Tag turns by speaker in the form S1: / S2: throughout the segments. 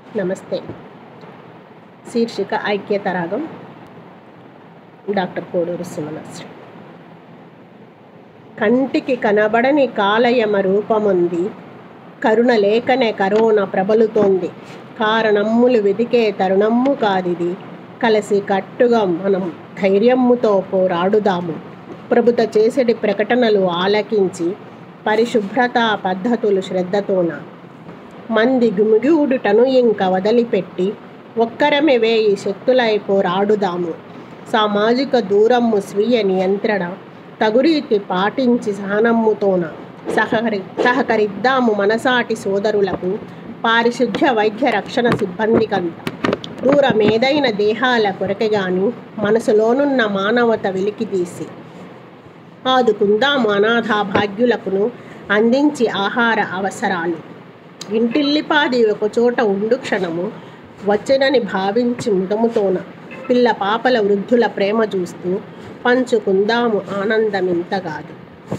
S1: నమస్తే శీర్షిక ఐక్యత రాగం డాక్టర్ కోడూరు సుమనశ్రీ కంటికి కనబడని కాలయమ రూపముంది కరుణ లేకనే కరోనా ప్రబలుతోంది కారణమ్ములు వెతికే తరుణమ్ము కాదిది కలిసి కట్టుగా మనం ధైర్యమ్ముతో పోరాడుదాము ప్రభుత్వ చేసేటి ప్రకటనలు ఆలకించి పరిశుభ్రత పద్ధతులు శ్రద్ధతోన మంది గుమిగూడుటను ఇంక వదిలిపెట్టి ఒక్కరమే వేయి శక్తులై పోరాడుదాము సామాజిక దూరము స్వీయ నియంత్రణ తగురీతి పాటించి సహనమ్ముతోన సహకరి సహకరిద్దాము మనసాటి సోదరులకు పారిశుద్ధ్య వైద్య రక్షణ సిబ్బందికంత దూరమేదైన దేహాల కొరకే గాని మనసులోనున్న మానవత వెలికి తీసి ఆదుకుందాము అనాథ భాగ్యులకును అందించి ఆహార అవసరాలు ఇంటిల్లిపాది ఒక చోట ఉండు క్షణము వచ్చనని భావించి ముదముతోన పిల్ల పాపల వృద్ధుల ప్రేమ చూస్తూ పంచుకుందాము ఆనందమింతగాదు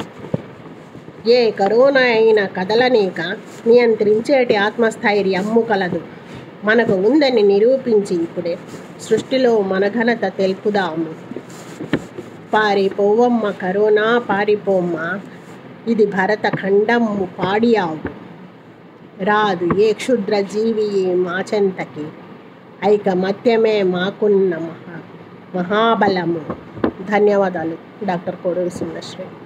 S1: ఏ కరోనా అయినా కదలనీక నియంత్రించేటి ఆత్మస్థైర్యమ్ము కలదు మనకు ఉందని నిరూపించి ఇప్పుడే సృష్టిలో మన ఘనత తెలుపుదాము పారిపోవమ్మ కరోనా పారిపోమ్మ ఇది భరత ఖండము పాడియావు రాదు ఏ క్షుద్ర జీవి మాచెంతకి ఐకమత్యమే మాకున్న మహా మహాబలము ధన్యవాదాలు డాక్టర్ కోడూరు సుందశ్రీ